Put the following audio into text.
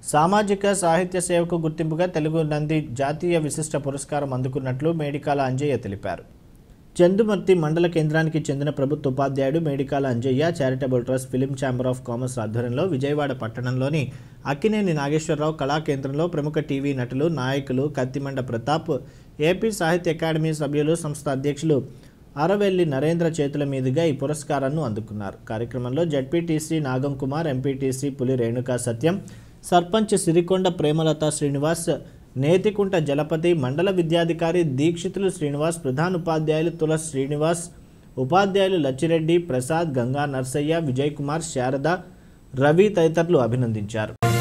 సామాజిక సాహిత్య సేవకు గుర్తింపుగా తెలుగు నంది జాతీయ విశిష్ట పురస్కారం అందుకున్నట్లు మేడికాల అంజయ్య తెలిపారు చందుమర్తి మండల కేంద్రానికి చెందిన ప్రభుత్వ ఉపాధ్యాయుడు Medikala Anjaiah charitable trust film chamber of commerce ఆధ్వర్యంలో విజయవాడ పట్టణంలోని అక్కినేని నాగేశ్వరరావు కళాకేంద్రంలో ప్రముఖ టీవీ నటులు నాయకులు కత్తిమండ ప్రతాప్ ఏపీ సాహిత్య అకాడమీ సభ్యులు సంస్థ అధ్యక్షులు అరవెల్లి నరేంద్ర చేతుల మీదుగా ఈ పురస్కారాన్ని అందుకున్నారు కార్యక్రమంలో జడ్పీటీసీ నాగం కుమార్ ఎంపీటీసీ పులి రేణుకా సత్యం సర్పంచ్ సిరికొండ ప్రేమలత శ్రీనివాస్ నేతికుంట జలపతి మండల విద్యాధికారి దీక్షితులు శ్రీనివాస్ ప్రధాన ఉపాధ్యాయులు తుల శ్రీనివాస్ ఉపాధ్యాయులు లచ్చిరెడ్డి ప్రసాద్ గంగా నర్సయ్య విజయ్ కుమార్ శారద రవి తదితరులు అభినందించారు